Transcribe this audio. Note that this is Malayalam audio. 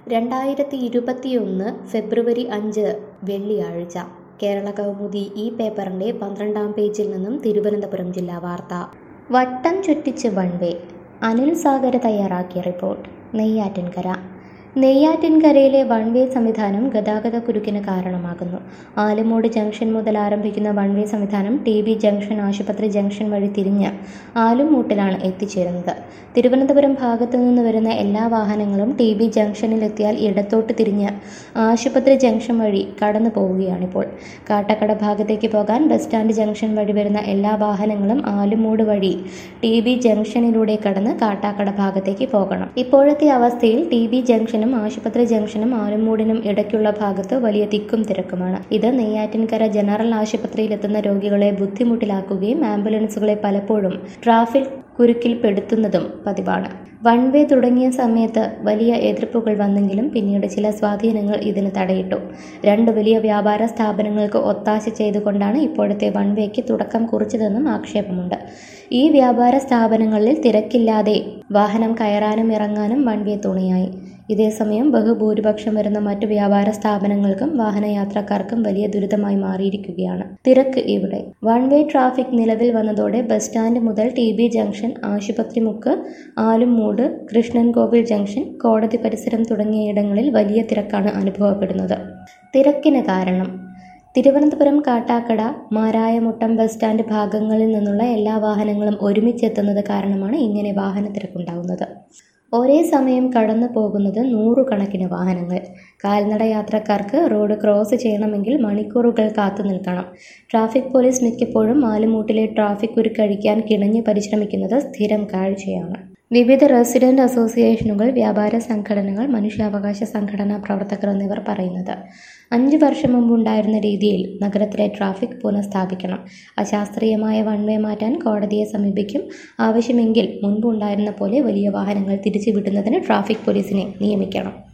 രണ്ടായിരത്തി ഇരുപത്തിയൊന്ന് ഫെബ്രുവരി അഞ്ച് വെള്ളിയാഴ്ച കേരള കൗമുദി ഈ പേപ്പറിൻ്റെ പന്ത്രണ്ടാം പേജിൽ നിന്നും തിരുവനന്തപുരം ജില്ലാ വാർത്ത വട്ടം ചുറ്റിച്ച് വൺ വേ അനിൽ സാഗർ തയ്യാറാക്കിയ റിപ്പോർട്ട് നെയ്യാറ്റിൻകര നെയ്യാറ്റിൻകരയിലെ വൺ വേ സംവിധാനം ഗതാഗത കുരുക്കിന് കാരണമാകുന്നു ആലുമൂട് ജംഗ്ഷൻ മുതൽ ആരംഭിക്കുന്ന വൺ വേ സംവിധാനം ടി ബി ജംഗ്ഷൻ ആശുപത്രി ജംഗ്ഷൻ വഴി തിരിഞ്ഞ് ആലുമൂട്ടിലാണ് എത്തിച്ചേരുന്നത് തിരുവനന്തപുരം ഭാഗത്തു നിന്ന് വരുന്ന എല്ലാ വാഹനങ്ങളും ടി ബി ജംഗ്ഷനിൽ എത്തിയാൽ ഇടത്തോട്ട് തിരിഞ്ഞ് ആശുപത്രി ജംഗ്ഷൻ വഴി കടന്നു പോവുകയാണിപ്പോൾ കാട്ടക്കട ഭാഗത്തേക്ക് പോകാൻ ബസ് സ്റ്റാൻഡ് ജംഗ്ഷൻ വഴി വരുന്ന എല്ലാ വാഹനങ്ങളും ആലുമൂട് വഴി ടി ബി ജംഗ്ഷനിലൂടെ കടന്ന് കാട്ടാക്കട ഭാഗത്തേക്ക് പോകണം ഇപ്പോഴത്തെ അവസ്ഥയിൽ ടി ബി ജംഗ്ഷനും ആശുപത്രി ജംഗ്ഷനും ആലുമൂടിനും ഇടയ്ക്കുള്ള ഭാഗത്ത് വലിയ തിക്കും തിരക്കുമാണ് ഇത് നെയ്യാറ്റിൻകര ജനറൽ ആശുപത്രിയിലെത്തുന്ന രോഗികളെ ബുദ്ധിമുട്ടിലാക്കുകയും ആംബുലൻസുകളെ പലപ്പോഴും ട്രാഫിക് കുരുക്കിൽപ്പെടുത്തുന്നതും പതിവാണ് വൺ വേ തുടങ്ങിയ സമയത്ത് വലിയ എതിർപ്പുകൾ വന്നെങ്കിലും പിന്നീട് ചില സ്വാധീനങ്ങൾ ഇതിന് തടയിട്ടു രണ്ട് വലിയ വ്യാപാര സ്ഥാപനങ്ങൾക്ക് ഒത്താശ ചെയ്തുകൊണ്ടാണ് ഇപ്പോഴത്തെ വൺ വേക്ക് തുടക്കം കുറിച്ചതെന്നും ആക്ഷേപമുണ്ട് ഈ വ്യാപാര സ്ഥാപനങ്ങളിൽ തിരക്കില്ലാതെ വാഹനം കയറാനും ഇറങ്ങാനും വൺ വേ തുണയായി ഇതേസമയം ബഹുഭൂരിപക്ഷം വരുന്ന മറ്റു വ്യാപാര സ്ഥാപനങ്ങൾക്കും വാഹനയാത്രക്കാർക്കും വലിയ ദുരിതമായി മാറിയിരിക്കുകയാണ് തിരക്ക് ഇവിടെ വൺ വേ ട്രാഫിക് നിലവിൽ വന്നതോടെ ബസ് സ്റ്റാൻഡ് മുതൽ ടി ബി ജംഗ്ഷൻ ആശുപത്രി മുക്ക് ആലുംമൂട് കൃഷ്ണൻകോവിൽ ജംഗ്ഷൻ കോടതി പരിസരം തുടങ്ങിയ ഇടങ്ങളിൽ വലിയ തിരക്കാണ് അനുഭവപ്പെടുന്നത് തിരക്കിന് കാരണം തിരുവനന്തപുരം കാട്ടാക്കട മാരായമുട്ടം ബസ് സ്റ്റാൻഡ് ഭാഗങ്ങളിൽ നിന്നുള്ള എല്ലാ വാഹനങ്ങളും ഒരുമിച്ചെത്തുന്നത് കാരണമാണ് ഇങ്ങനെ വാഹനത്തിരക്കുണ്ടാകുന്നത് ഒരേ സമയം കടന്നു പോകുന്നത് നൂറുകണക്കിന് വാഹനങ്ങൾ കാൽനട യാത്രക്കാർക്ക് റോഡ് ക്രോസ് ചെയ്യണമെങ്കിൽ മണിക്കൂറുകൾ കാത്തു നിൽക്കണം ട്രാഫിക് പോലീസ് മിക്കപ്പോഴും മാലുമൂട്ടിലെ ട്രാഫിക് കുരുക്കഴിക്കാൻ കിണഞ്ഞ് പരിശ്രമിക്കുന്നത് സ്ഥിരം കാഴ്ചയാണ് വിവിധ റെസിഡന്റ് അസോസിയേഷനുകൾ വ്യാപാര സംഘടനകൾ മനുഷ്യാവകാശ സംഘടനാ പ്രവർത്തകർ എന്നിവർ പറയുന്നത് അഞ്ച് വർഷം മുമ്പുണ്ടായിരുന്ന രീതിയിൽ നഗരത്തിലെ ട്രാഫിക് പുനഃസ്ഥാപിക്കണം അശാസ്ത്രീയമായ വൺ വേ മാറ്റാൻ കോടതിയെ സമീപിക്കും ആവശ്യമെങ്കിൽ മുൻപുണ്ടായിരുന്ന പോലെ വലിയ വാഹനങ്ങൾ തിരിച്ചുവിടുന്നതിന് ട്രാഫിക് പോലീസിനെ നിയമിക്കണം